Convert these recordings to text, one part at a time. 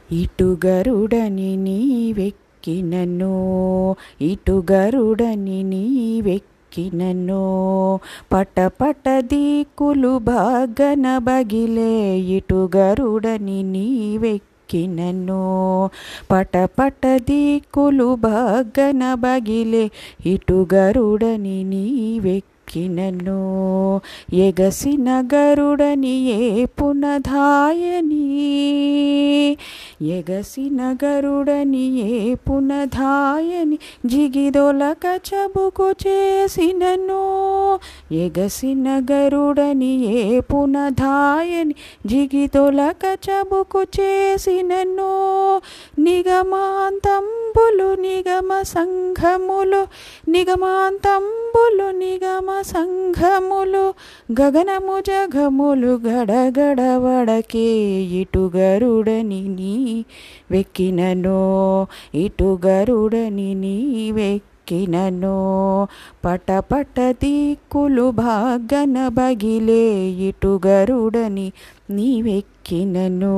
ఇటు గరుడని నీవెక్కినను ఇటు గరుడని నీవెక్కినను పట పట దీకులు బాగన బగిలే ఇటు గరుడని నీవెక్కినను పట పట దీకులు బాగన బగిలే ఇటు గరుడని నీవెక్కినను ఎగసిన గరుడని ఏ పునధాయని ఎగసిన గరుడని ఏ పునధాయని జిగిదొలక చబుకు చేసినను ఎగసిన గరుడని ఏ పునధాయని జిగిదొలక చబుకు చేసినను నిగమాంతంబులు నిగమ సంఘములు నిగమాంతంబులు నిగమ సంఘములు గగనము జగములు గడగడ వడకే ఇటు గరుడని నీ వెక్కినను ఇటు గరుడని నీ వెక్కినను పట పట దిక్కులు భాగన బగిలే ఇటు గరుడని నీవెక్కినను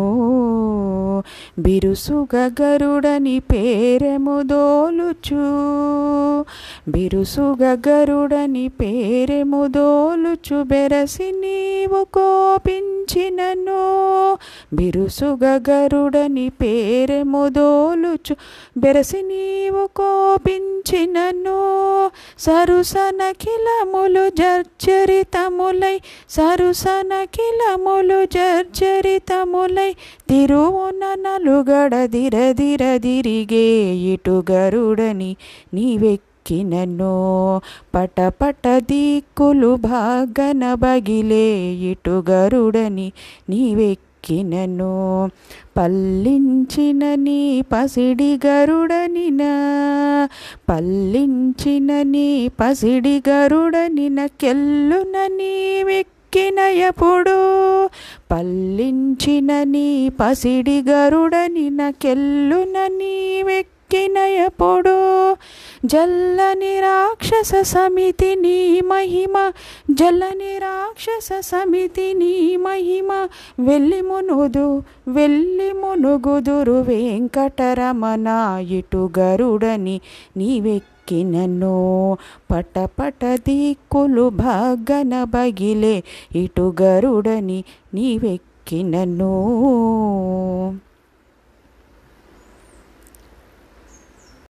బిరుసుగ గరుడని పేరెముదోలుచు బిరుసుగ గరుడని పేరెముదోలుచు బెరసి నీవు కోపించినను బిరుసుగ గరుడని పేరెముదోలుచు బెరసి నీవు కోపించినను సరుసనఖిలములు జర్జరితములై సరుసనఖిలములు జర్జరితములై తిరువున నలుగడ దిర దిర దిరిగే ఇటు గరుడని నీవెక్కినను పట పట దిక్కులు భాగన బగిలే ఇటు గరుడని నీవెక్కినను పల్లించిన నీ పసిడి గరుడనిన పల్లించిన నీ పసిడి గరుడనిన కెల్లున నీవెక్కినయపుడు పల్లించిన నీ పసిడి గరుడనిన కెల్లున నీవెక్కినయపుడు జల్లని రాక్షస సమితి నీ మహిమ జల్లని రాక్షస సమితి నీ మహిమ వెళ్ళి మునుదు వెళ్ళి మునుగుదురు వెంకటరమణ ఇటు గరుడని నీవెక్కినను పట పట దిక్కులు భాగన బగిలే ఇటు గరుడని నీవెక్కినను